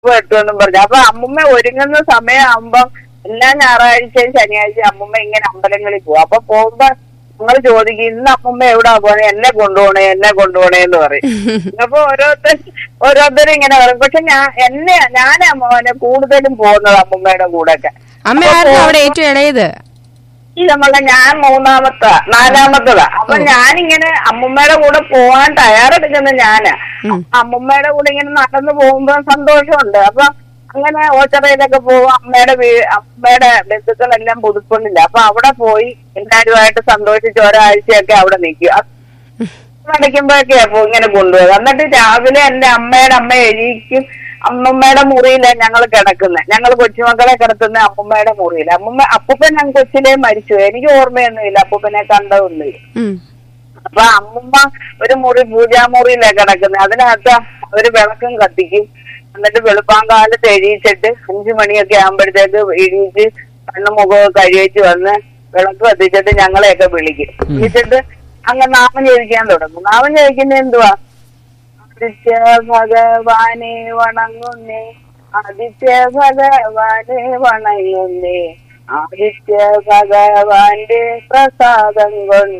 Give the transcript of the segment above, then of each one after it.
എത്തുമെന്നും പറഞ്ഞു അപ്പൊ അമ്മുമ്മ ഒരുങ്ങുന്ന സമയമാകുമ്പം എല്ലാ ഞായറാഴ്ചയും ശനിയാഴ്ചയും അമ്മുമ്മ ഇങ്ങനെ അമ്പലങ്ങളിൽ പോകും അപ്പൊ പോകുമ്പോ ഞങ്ങൾ ചോദിക്കും ഇന്ന് അമ്മുമ്മ എവിടാ പോണേ എന്നെ കൊണ്ടുപോണേ എന്നെ കൊണ്ടുപോണേ എന്ന് പറയും അപ്പൊ ഓരോരുത്തർ ഓരോരുത്തരും ഇങ്ങനെ പറയും പക്ഷെ ഞാൻ എന്നെ ഞാനാ മോനെ കൂടുതലും പോകുന്നത് അമ്മുമ്മയുടെ കൂടെ ഒക്കെ അമ്മ ആയിരുന്നു അവിടെ ഏറ്റവും ഇളയത് ഈ നമ്മളെ ഞാൻ മൂന്നാമത്തെ നാലാമത്തതാ അപ്പൊ ഞാനിങ്ങനെ അമ്മുമ്മയുടെ കൂടെ പോവാൻ തയ്യാറെടുക്കുന്ന ഞാനാ അമ്മുമ്മയുടെ കൂടെ ഇങ്ങനെ നടന്നു പോകുമ്പോ സന്തോഷമുണ്ട് അപ്പൊ അങ്ങനെ ഓച്ചറയിലൊക്കെ പോകും അമ്മയുടെ വീ അമ്മയുടെ ബന്ധുക്കളെല്ലാം പുതുക്കൊണ്ടില്ല അപ്പൊ അവിടെ പോയി എല്ലാരുമായിട്ട് സന്തോഷിച്ച് ഒരാഴ്ചയൊക്കെ അവിടെ നിൽക്കും നടക്കുമ്പോഴൊക്കെയാ പോ ഇങ്ങനെ കൊണ്ടുപോകും എന്നിട്ട് രാവിലെ എന്റെ അമ്മയുടെ അമ്മ എഴുതിക്കും അമ്മമ്മയുടെ മുറിയിലാണ് ഞങ്ങൾ കിടക്കുന്നത് ഞങ്ങൾ കൊച്ചുമക്കളെ കിടത്തുന്ന അമ്മമ്മയുടെ മുറിയിൽ അമ്മമ്മ അപ്പൂപ്പൻ ഞാൻ കൊച്ചിലേ മരിച്ചു എനിക്ക് ഓർമ്മയൊന്നുമില്ല അപ്പൂപ്പനെ കണ്ടതൊന്നുമില്ല ഉം. അപ്പൊ അമ്മുമ്മ ഒരു മുറി പൂജാമുറിയിലാണ് കിടക്കുന്നത് അതിനകത്ത് ഒരു വിളക്കും കത്തിക്കും എന്നിട്ട് വെളുപ്പാങ്കാലത്ത് എഴുതിച്ചിട്ട് അഞ്ചു മണിയൊക്കെ ആകുമ്പോഴത്തേക്ക് എഴുതിച്ച് കണ്ണും മുഖമൊക്കെ കഴിവച്ച് വന്ന് വിളക്ക് കത്തിച്ചിട്ട് ഞങ്ങളെയൊക്കെ വിളിക്കും വിളിച്ചിട്ട് അങ്ങ് നാമം ജപിക്കാൻ തുടങ്ങും നാമം ജപിക്കുന്നത് എന്തുവാ ആദിത്യ ഭഗവാനെ വണങ്ങുന്നേ ആദിത്യ ഭഗവാനെ വണങ്ങുന്നേ ആദിത്യ ഭഗവാന്റെ പ്രസാദം കൊണ്ട്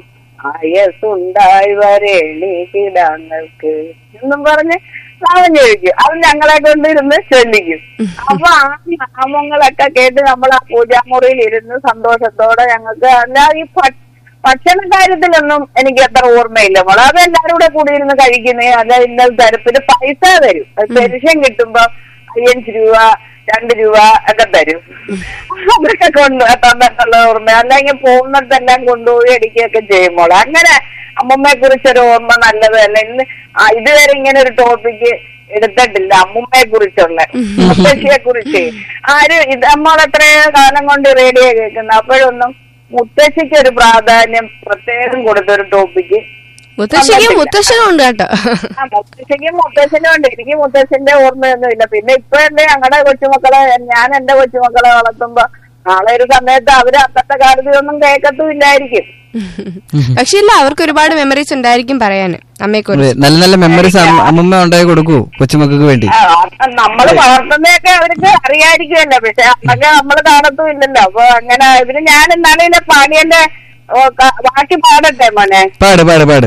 ആയസുണ്ടായി വരേണി കിടാങ്ങൾക്ക് എന്നും പറഞ്ഞ് നാമം ചോദിക്കും അത് ഞങ്ങളെ കൊണ്ടിരുന്ന് ചൊല്ലിക്കും അപ്പൊ ആ നാമങ്ങളൊക്കെ കേട്ട് നമ്മൾ ആ പൂജാമുറിയിൽ ഇരുന്ന് സന്തോഷത്തോടെ ഞങ്ങൾക്ക് അല്ലാതെ ഈ ഭ- ഭക്ഷണ കാര്യത്തിലൊന്നും എനിക്ക് അത്ര ഓർമ്മയില്ല മോളെ അത് എല്ലാരും കൂടെ കൂടി ഇരുന്ന് കഴിക്കുന്നേ അല്ല ഇന്ന തരത്തില് പൈസ തരും പെൻഷൻ കിട്ടുമ്പോ അയ്യഞ്ച് രൂപ രണ്ട് രൂപ ഒക്കെ തരും അതൊക്കെ കൊണ്ട് തന്നിട്ടുള്ള ഓർമ്മ അല്ലെങ്കിൽ പോകുന്നിടത്തെല്ലാം കൊണ്ടുപോയി അടിക്കുകയൊക്കെ ചെയ്യും മോളെ അങ്ങനെ അമ്മമ്മയെ കുറിച്ചൊരു ഓർമ്മ നല്ലത് തന്നെ ഇന്ന് ആ, ഇതുവരെ ഇങ്ങനെ ഒരു ടോപ്പിക്ക് എടുത്തിട്ടില്ല അമ്മുമ്മയെ കുറിച്ചുള്ള മുത്തശ്ശിയെ കുറിച്ച് ആരും ഇത് നമ്മൾ എത്രയോ കാലം കൊണ്ട് റേഡിയോ കേൾക്കുന്നത് അപ്പോഴൊന്നും മുത്തശ്ശിക്ക് ഒരു പ്രാധാന്യം പ്രത്യേകം കൊടുത്തൊരു ടോപ്പിക്ക് മുത്തശ്ശിക്കും മുത്തശ്ശനും ഉണ്ട് കേട്ടോ ആ മുത്തശ്ശിക്കും മുത്തശ്ശനും ഉണ്ട് എനിക്ക് മുത്തശ്ശന്റെ ഓർമ്മയൊന്നും ഇല്ല പിന്നെ ഇപ്പൊ എന്റെ ഞങ്ങളുടെ കൊച്ചുമക്കളെ ഞാൻ എന്റെ കൊച്ചുമക്കളെ വളർത്തുമ്പോ നാളെ ഒരു സമയത്ത് അവര് അന്നത്തെ കാലത്ത് ഇതൊന്നും കേൾക്കത്തുമില്ലായിരിക്കും പക്ഷെ ഇല്ല അവർക്ക് ഒരുപാട് മെമ്മറീസ് ഉണ്ടായിരിക്കും പറയാന് അമ്മയെ അതെ, കുറിച്ച് നല്ല നല്ല മെമ്മറീസ് അമ്മമ്മ ഉണ്ടാക്കി കൊടുക്കൂ കൊച്ചുമക്കൾക്ക് വേണ്ടി ആ, നമ്മൾ വളർത്തുന്നതൊക്കെ അവർക്ക് അറിയാതിരിക്കുമല്ലോ പക്ഷെ അതൊക്കെ നമ്മൾ കാണത്തുമില്ലല്ലോ അപ്പൊ അങ്ങനെ ഇവര് ഞാൻ എന്താണ് ഇതിന്റെ പാടിയന്റെ ഓ, ക- ബാക്കി പാടട്ടെ മോനെ പാട് പാട് പാട്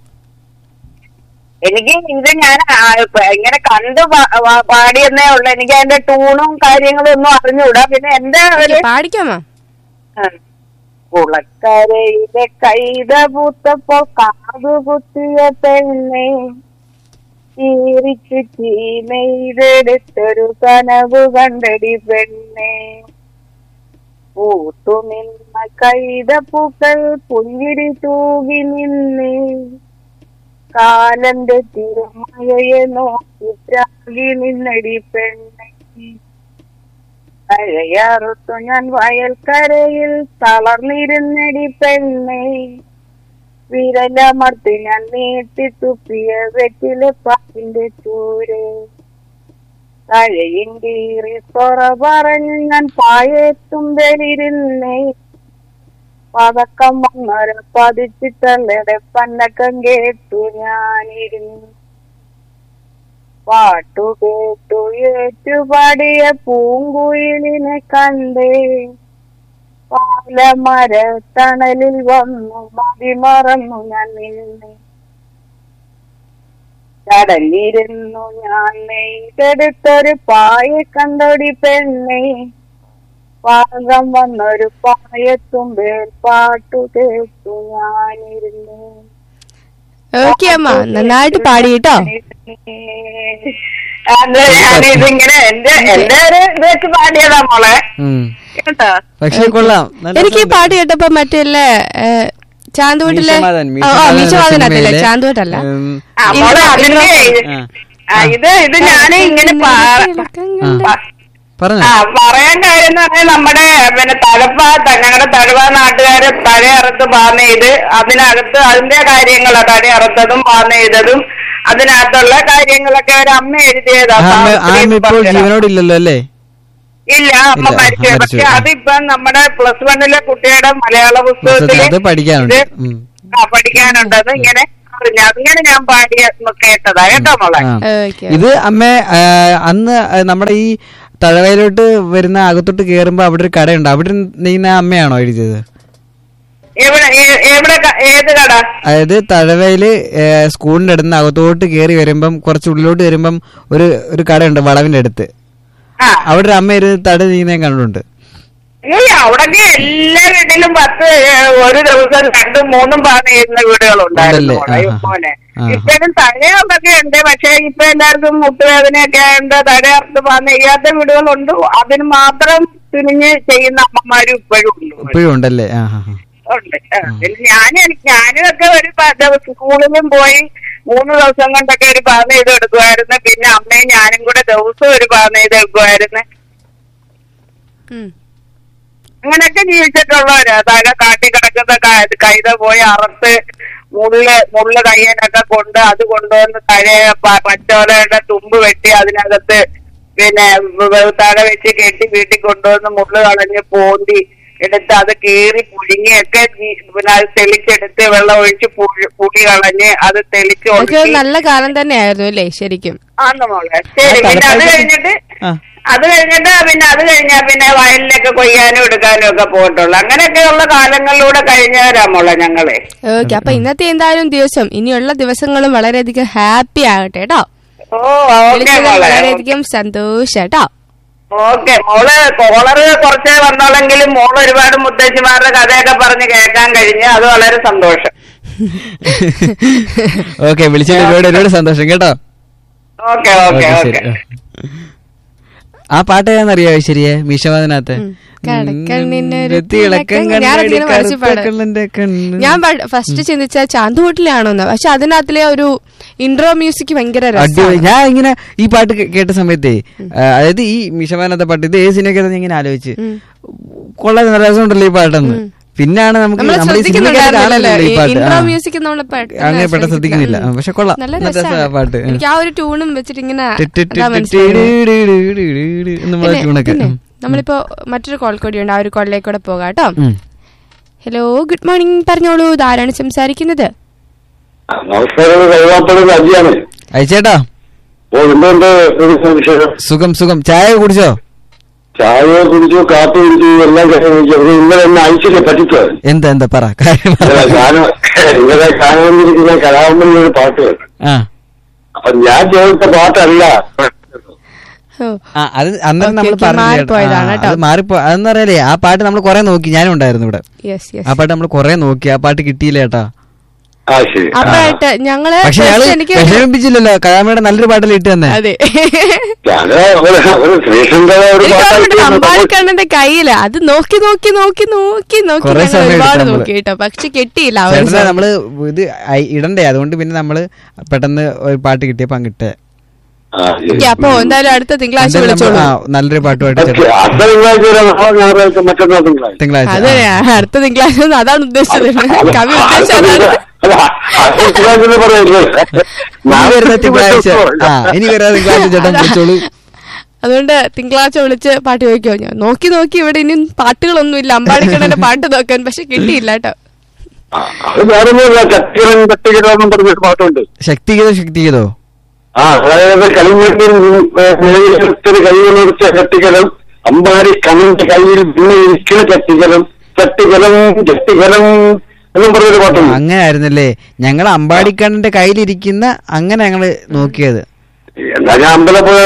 എനിക്ക് ഇത് ഞാൻ ആ, ഇപ്പൊ ഇങ്ങനെ കണ്ട് പാ- പാ- പാടിയെന്നേ ഉള്ളു എനിക്ക് അതിന്റെ ടൂണും കാര്യങ്ങളും ഒന്നും അറിഞ്ഞൂടാ പിന്നെ എന്റെ ഒരു പാടിക്കാമോ ആ. കുളക്കരയിലെ കൈത പൂത്തപ്പോ കാതു കുത്തിയ പെണ്ണെ ചീറിച്ചു ചീമയിലെടുത്തൊരു കനവ് കണ്ടടി പെണ്ണെ പൂത്തുനിന്ന കൈതപ്പൂക്കൾ പുഞ്ചിരി തൂകി നിന്നേ കാലന്റെ തിരുമഴയെ നോക്കി ത്രാഗി നിന്നടി പെണ്ണെ മഴയറുത്തു ഞാൻ വയൽക്കരയിൽ തളർന്നിരുന്നടി പെണ്ണെ വിരലമർത്തി ഞാൻ നീട്ടി തുപ്പിയ വെറ്റിലെ പാട്ടിന്റെ ചൂര് തഴയും കീറി സൊറ പറഞ്ഞു ഞാൻ പായെത്തുമ്പലിരുന്നേ പതക്കം വന്നൊര പതിച്ചിട്ടല്ലടെ പന്നക്കം കേട്ടു ഞാനിരുന്നു പാട്ടു കേട്ടു ഏറ്റുപാടിയ പൂങ്കുയിലിനെ കണ്ടേ പാലമര തണലിൽ വന്നു മതിമറന്നു ഞാൻ നിന്നെ കടലിരുന്നു ഞാൻ നെയ്തെടുത്തൊരു പായ കണ്ടൊടി പെണ്ണെ പാകം വന്നൊരു പായത്തുമ്പേൽ പാട്ടു കേട്ടു ഞാനിരുന്നു ഓക്കെ അമ്മ നന്നായിട്ട് പാടി കേട്ടോ അത് ഞാനിതിങ്ങനെ എന്റെ എന്റെ ഒരു ഇത് വെച്ച് പാടിയതാ മോളെ ഉം. കേട്ടോ പക്ഷേ കൊള്ളാം നല്ല എനിക്ക് ഈ രസമുണ്ട്. പാട്ട് കേട്ടപ്പോ മറ്റേ ചാന്തുവട്ടിലെ മീശമാധവൻ, ഓ മീശമാധവൻ മീശവാദനല്ലേ സിനിമയിലെ, ചാന്തുവട്ടല്ല ഉം, ആ, മോളെ അതിന്റെ ആ. ആ, ഇത് ഇത് ഞാൻ ഇങ്ങനെ പാ- ആ. പറഞ്ഞോ ആ പറയാൻ കാര്യം എന്ന് പറഞ്ഞാൽ നമ്മുടെ പിന്നെ തലപ്പാത്ത ഞങ്ങളുടെ തഴവ നാട്ടുകാര് തഴയറുത്ത് പാന്ന ചെയ്ത് അതിനകത്ത് അതിന്റെ കാര്യങ്ങളാ തഴയറുത്തതും പാന്ന ചെയ്തതും അതിനകത്തുള്ള കാര്യങ്ങളൊക്കെ ഒരു അമ്മ എഴുതിയതാ ആ അമ്മ ആ അമ്മ ഇപ്പോൾ സാവിത്രി ജീവനോടില്ലല്ലോ അല്ലേ ഇല്ല അമ്മ ഇല്ല, മരിച്ചു മരിച്ചു. പക്ഷെ അതിപ്പം നമ്മുടെ പ്ലസ് വണ്ണിലെ കുട്ടിയുടെ മലയാള പുസ്തകത്തില് അത് പഠിക്കാനുണ്ട് ഇത് ഉം. ആ പഠിക്കാനുണ്ട് അത് ഇങ്ങനെ അറിഞ്ഞ അങ്ങനെ ഞാൻ പാടിയ കേട്ടതാ കേട്ടോ മോളെ ആ. ഓക്കെ ഇത് അമ്മ ആ, അന്ന് ആ, നമ്മുടെ ഈ തഴവയിലോട്ട് വരുന്ന അകത്തോട്ട് കേറുമ്പോ അവിടെ ഒരു കടയുണ്ട് അവിടെ നീന്ന അമ്മയാണോ എഴുതിയത് എവിടെ ഏ- എവിടെ ക- ഏത് കട അതായത് തഴവയില് ഏ, സ്കൂളിന്റെ അടുത്ത് നിന്ന് അകത്തോട്ട് കയറി വരുമ്പം കുറച്ച് ഉള്ളിലോട്ട് വരുമ്പം ഒരു ഒരു കടയുണ്ട് വളവിന്റെ അടുത്ത് ആ അവിടെ ഒരു അമ്മ ഇരുന്ന് തട നീങ്ങുന്ന കണ്ടിട്ടുണ്ട് ഈ അവിടൊക്കെ എല്ലാ വീട്ടിലും പത്ത് ഏ, ഒരു ദിവസം രണ്ടും മൂന്നും പാന്ന് ചെയ്യുന്ന വീടുകളുണ്ടായിരുന്നു ഉണ്ടല്ലേ? മോളെ, ആഹാ. മോനെ ആഹാ. ഇപ്പോഴും തഴയൊക്കെ ഉണ്ട് പക്ഷെ ഇപ്പൊ എല്ലാവർക്കും മുട്ടുവേദനയൊക്കെ ഉണ്ട് തഴയർത്ത് പാന്ന് ചെയ്യാത്ത വീടുകളുണ്ട് അതിന് മാത്രം തിരിഞ്ഞ് ചെയ്യുന്ന അമ്മമാരും ഇപ്പോഴും ഉണ്ട് ഇപ്പോഴും ഉണ്ടല്ലേ ആ ഹാ ഹാ ഉണ്ട് ആ, പിന്നെ ഞാൻ ഞാനും ഒക്കെ ഒരു പ- ദിവസം സ്കൂളിലും പോയി മൂന്ന് ദിവസം കൊണ്ടൊക്കെ ഒരു പാത ചെയ്ത് എടുക്കുമായിരുന്നു പിന്നെ അമ്മയും ഞാനും കൂടെ ദിവസവും ഒരു പാത ചെയ്ത് എടുക്കുമായിരുന്നു അങ്ങനെയൊക്കെ ജീവിച്ചിട്ടുള്ളവരാ താഴെ കാട്ടി കിടക്കുന്ന ക- കൈത പോയി അറുത്ത് മുള്ള് മുള്ള് കയ്യനൊക്കെ കൊണ്ട് അത് കൊണ്ടുവന്ന് തഴയ പ- പച്ചോലയുടെ തുമ്പ് വെട്ടി അതിനകത്ത് പിന്നെ വ- തഴ വെച്ച് കെട്ടി വീട്ടിൽ കൊണ്ടുവന്ന് മുള്ള് കളഞ്ഞ് പോന്തി എടുത്ത് അത് കീറി പുഴുങ്ങിയൊക്കെ ജീ- പിന്നെ അത് തെളിച്ചെടുത്ത് വെള്ളം ഒഴിച്ച് പുഴി- പുളി കളഞ്ഞ് അത് തെളിച്ച് അതൊക്കെ ഉണക്കി നല്ല കാലം തന്നെയായിരുന്നു അല്ലേ ശരിക്കും ആന്ന് മോളെ ശരി ആ, പിന്നെ അത് തണുപ്പായിട്ട് കഴിഞ്ഞിട്ട് ആ. അത് കഴിഞ്ഞിട്ട് പിന്നെ അത് കഴിഞ്ഞാ പിന്നെ വയലിലൊക്കെ കൊയ്യാനും എടുക്കാനും ഒക്കെ പോയിട്ടുള്ളു അങ്ങനെയൊക്കെയുള്ള കാലങ്ങളിലൂടെ കഴിഞ്ഞവരാ മോളെ ഞങ്ങളെ ഓക്കെ അപ്പൊ ഇന്നത്തെ എന്തായാലും ദിവസം ഇനിയുള്ള ദിവസങ്ങളും വളരെയധികം ഹാപ്പി ആകട്ടെ കേട്ടോ ഓ ഓക്കെ വിളിച്ചത് മോളെ വളരെയധികം സന്തോഷം കേട്ടോ ഓക്കെ മോള് കോളറ് കുറച്ചേ വന്നോളെങ്കിലും മോള് ഒരുപാട് മുത്തശ്ശിമാരുടെ കഥയൊക്കെ പറഞ്ഞ് കേൾക്കാൻ കഴിഞ്ഞ് അത് വളരെ സന്തോഷം ഓക്കെ വിളിച്ചതിൽ ഒരുപാട് ഒരുപാട് സന്തോഷം കേട്ടോ ഓക്കെ ഓക്കെ ഓക്കെ, ശരി ഓക്കെ ആ പാട്ട് ഏതാണെന്നറിയാവോ ശരിയെ മീശവാദിനകത്ത് ഉം. കടക്കണ്ണിനൊരു തിളക്കം തിളക്കം. ഞാനതിങ്ങനെ കണ്ണാടി മനസ്സിൽ പാടും. കറുത്ത കണ്ണ്. ഞാൻ ഫസ്റ്റ് ചിന്തിച്ച ചാന്തുകൂട്ടിലാണോന്ന് പക്ഷെ അതിനകത്തിലെ ഒരു ഇൻട്രോ മ്യൂസിക് ഭയങ്കര അടിപൊളി രസമാണ് ഞാൻ ഇങ്ങനെ ഈ പാട്ട് കേ- കേട്ട സമയത്തേ ആ, അതായത് ഈ മിഷമാനത്തെ പാട്ട് ഇത് ഏത് സിനിമയൊക്കെ ഞാൻ ഇങ്ങനെ ആലോചിച്ച് കൊള്ളാൻ നല്ല രസമുണ്ടല്ലോ ഈ പാട്ടെന്ന് പിന്നാണ് നമുക്ക് നമ്മൾ നമ്മുടെ ഈ സിനിമയ്ക്കകത്ത് ശ്രദ്ധിക്കുന്നുണ്ടായിരുന്നല്ലോ കാണുന്നില്ല ഈ പാട്ട് ഇൻട്രോ ആ. മ്യൂസിക് നമ്മൾ അങ്ങനെ പെട്ടെന്ന് ശ്രദ്ധിക്കുന്നില്ല ആ, പക്ഷെ കൊള്ളാം നല്ല നല്ല രസാ രസമാണ് ആ പാട്ട് എനിക്ക് ആ ഒരു ട്യൂണും വെച്ചിട്ട് ഇങ്ങനെ ടി- ടി- ടി- അതാ ടി- മനസ്സിലായത്. ടി- ടി- ടി- ടി- ടി- ടി എന്നുള്ള പിന്നെ- ട്യൂണൊക്കെ പിന്നെ ഉം. നമ്മളിപ്പോ മറ്റൊരു കോൾ കൂടിയുണ്ട് ആ ഒരു കോളിലേക്ക് കൂടെ പോകാം കേട്ടോ ഉം. ഹലോ ഗുഡ് മോർണിംഗ് പറഞ്ഞോളൂ ഇതാരാണ് സംസാരിക്കുന്നത് നമസ്കാരം കൈവാപ്പള്ളി അജിയാണ് അയച്ചേട്ടാ ഓ എന്തുകൊണ്ട് വിശേഷം സുഖം സുഖം ചായ കുടിച്ചോ ചായ കുടിച്ചു കാപ്പി കുടിച്ചു എല്ലാം കാര്യം കുടിച്ചു പക്ഷെ ഇന്നലെ എന്നെ അയച്ചില്ല പറ്റിച്ചത് എന്താ എന്താ പറ കാര്യം പറ. ഇന്നലെ ഗാനം ഇന്നലെ ഗാനമന്ത്രിക്കുന്ന കലാമന്ത്രി ഒരു പാട്ട് കേട്ടു ആ അപ്പൊ ഞാൻ ചോദിച്ച പാട്ടല്ല ഓ ആ, അത് അന്നേരം ഓക്കേ, നമ്മൾ ഓക്കേ, പറഞ്ഞു മാറിപ്പോയതാണ് ആ, കേട്ടോ. അത് മാറിപ്പോ അതെന്ന് പറയലേ ആ പാട്ട് നമ്മൾ കുറെ നോക്കി ഞാനും ഉണ്ടായിരുന്നു ഇവിടെ യെസ് ആ യെസ് പാട്ട് നമ്മൾ കുറെ നോക്കി ആ പാട്ട് കിട്ടിയില്ല ചേട്ടാ ആ ശരി അപ്പായിട്ട് ഞങ്ങള് പക്ഷെ first ഞങ്ങള് എനിക്ക് വിഷമിപ്പിച്ചില്ലല്ലോ കലാമയുടെ നല്ലൊരു പാട്ടല്ലേ ഇട്ട് തന്നെ അതെ ഞാന് ഒരു- ഒരു ശ്രീശങ്കര ഒരു എനിക്ക് ഓർമ്മയുണ്ട് പാട്ടായിട്ട് അമ്പാടിക്കണ്ണന്റെ കയ്യില് അത് നോക്കി നോക്കി നോക്കി നോക്കി നോക്കി കുറേ ഞങ്ങൾ സമയം ഒരുപാട് എടുത്തു നമ്മള്. നോക്കി കേട്ടോ പക്ഷെ കിട്ടിയില്ല ആ ഒരു ചേട്ടനെ song. നമ്മള് ഇത് ഐ- ഇടണ്ടേ അതുകൊണ്ട് പിന്നെ നമ്മള് പെട്ടെന്ന് ഒരു പാട്ട് കിട്ടിയപ്പോ അങ്ങിട്ട് ആ, ശരി. ഓക്കേ, അപ്പൊ എന്തായാലും അടുത്ത തിങ്കളാഴ്ച വിളിച്ചോളൂ നല്ലൊരു പാട്ടുമായിട്ട് ഓക്കേ, ചേട്ടൻ അടുത്ത തിങ്കളാഴ്ച വരാം. നാളെ ഞായറാഴ്ച മറ്റന്നാൾ തിങ്കളാഴ്ച തിങ്കളാഴ്ച അതെ ആ. അടുത്ത തിങ്കളാഴ്ച ഒന്നും അതാണ് ഉദ്ദേശിച്ചത് അല്ല, കവി അടുത്ത ഉദ്ദേശിച്ചത് അതാണ് തിങ്കളാഴ്ച- അല്ല, അടുത്ത തിങ്കളാഴ്ച എന്ന് പറയരുത്. ഇനി വരുന്ന തിങ്കളാഴ്ച ആ ഇനി വരുന്ന തിങ്കളാഴ്ച ചേട്ടൻ വിളിച്ചോളൂ അതുകൊണ്ട് തിങ്കളാഴ്ച വിളിച്ച് പാട്ട് ചോദിക്കോ ഞാൻ നോക്കി നോക്കി ഇവിടെ ഇനി പാട്ടുകളൊന്നും ഇല്ല അമ്പാടിക്കണ്ണന്റെ പാട്ട് നോക്കാൻ പക്ഷെ കിട്ടിയില്ല കേട്ടോ ആ, അത് വേറെ ഒന്നുമില്ല ചട്ടികളും കട്ടികളും പറഞ്ഞൊരു പാട്ടുണ്ട് ശക്തിഗതോ ശക്തിഗതോ ആ അതായത് കളിമണ്ണിൽ നിലയിലെടുത്തൊരു കൈകളെടുത്ത ചട്ടികലം അമ്പാരി കണ്ണിന്റെ കയ്യിൽ ഇരിക്കുന്ന ചട്ടികലം ചട്ടികലം ചട്ടികലം എന്നും പറഞ്ഞൊരു പാട്ടുണ്ട് അങ്ങനെ ആയിരുന്നല്ലേ ഞങ്ങൾ അമ്പാടിക്കണ്ണന്റെ കയ്യിലിരിക്കുന്ന അങ്ങനെ ഞങ്ങള് നോക്കിയത് എന്നാ ഞാൻ അമ്പലം പോയ